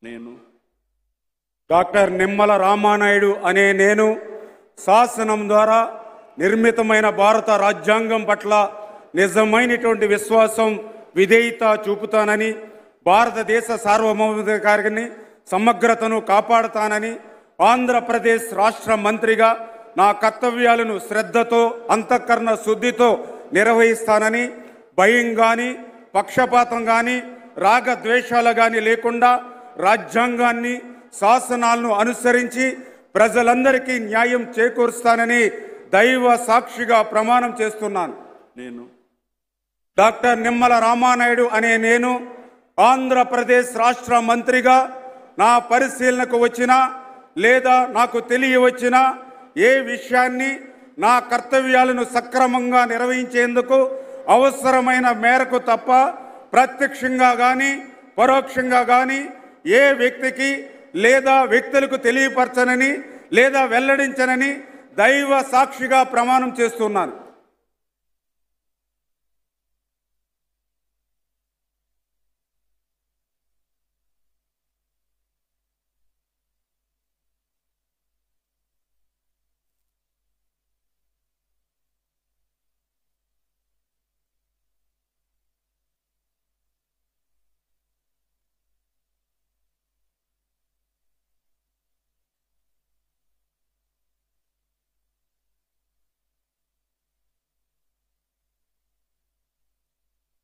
నేను డాక్టర్ నిమ్మల రామానాయుడు అనే నేను శాసనం ద్వారా నిర్మితమైన భారత రాజ్యాంగం పట్ల నిజమైనటువంటి విశ్వాసం విధేయత చూపుతానని భారతదేశ సార్వభౌమాధికారిని సమగ్రతను కాపాడుతానని ఆంధ్రప్రదేశ్ రాష్ట్ర మంత్రిగా నా కర్తవ్యాలను శ్రద్ధతో అంతఃకరణ శుద్ధితో నిర్వహిస్తానని భయం కానీ పక్షపాతం కానీ రాగద్వేషాలు కానీ లేకుండా రాజ్యాంగాన్ని శాసనాలను అనుసరించి ప్రజలందరికీ న్యాయం చేకూరుస్తానని దైవ సాక్షిగా ప్రమాణం చేస్తున్నాను నేను డాక్టర్ నిమ్మల రామానాయుడు అనే నేను ఆంధ్రప్రదేశ్ రాష్ట్ర మంత్రిగా నా పరిశీలనకు వచ్చినా లేదా నాకు తెలియవచ్చినా ఏ విషయాన్ని నా కర్తవ్యాలను సక్రమంగా నిర్వహించేందుకు అవసరమైన మేరకు తప్ప ప్రత్యక్షంగా కానీ పరోక్షంగా కానీ ఏ వ్యక్తికి లేదా వ్యక్తులకు తెలియపరచనని లేదా వెల్లడించనని దైవ సాక్షిగా ప్రమాణం చేస్తున్నాను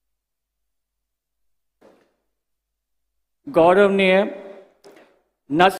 गौरवनीय नस